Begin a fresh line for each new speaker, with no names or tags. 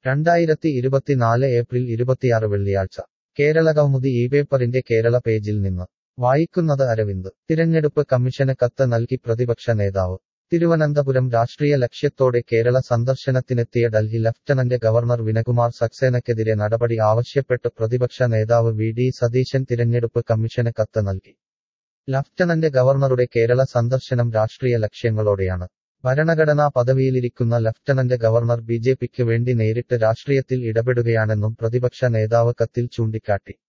രണ്ടായിരത്തി ഇരുപത്തിനാല് ഏപ്രിൽ ഇരുപത്തിയാറ് വെള്ളിയാഴ്ച കേരള കൗമുദി ഈ പേപ്പറിന്റെ കേരള പേജിൽ നിന്ന് വായിക്കുന്നത് അരവിന്ദ് തിരഞ്ഞെടുപ്പ് കമ്മീഷന് കത്ത് നൽകി പ്രതിപക്ഷ നേതാവ് തിരുവനന്തപുരം രാഷ്ട്രീയ ലക്ഷ്യത്തോടെ കേരള സന്ദർശനത്തിനെത്തിയ ഡൽഹി ലഫ്റ്റനന്റ് ഗവർണർ വിനകുമാർ സക്സേനയ്ക്കെതിരെ നടപടി ആവശ്യപ്പെട്ട് പ്രതിപക്ഷ നേതാവ് വി ഡി സതീശൻ തിരഞ്ഞെടുപ്പ് കമ്മീഷന് കത്ത് നൽകി ലഫ്റ്റനന്റ് ഗവർണറുടെ കേരള സന്ദർശനം രാഷ്ട്രീയ ലക്ഷ്യങ്ങളോടെയാണ് ഭരണഘടനാ പദവിയിലിരിക്കുന്ന ലഫ്റ്റനന്റ് ഗവർണർ ബി ജെ പിക്ക് വേണ്ടി നേരിട്ട് രാഷ്ട്രീയത്തിൽ ഇടപെടുകയാണെന്നും പ്രതിപക്ഷ നേതാവ് കത്തിൽ ചൂണ്ടിക്കാട്ടി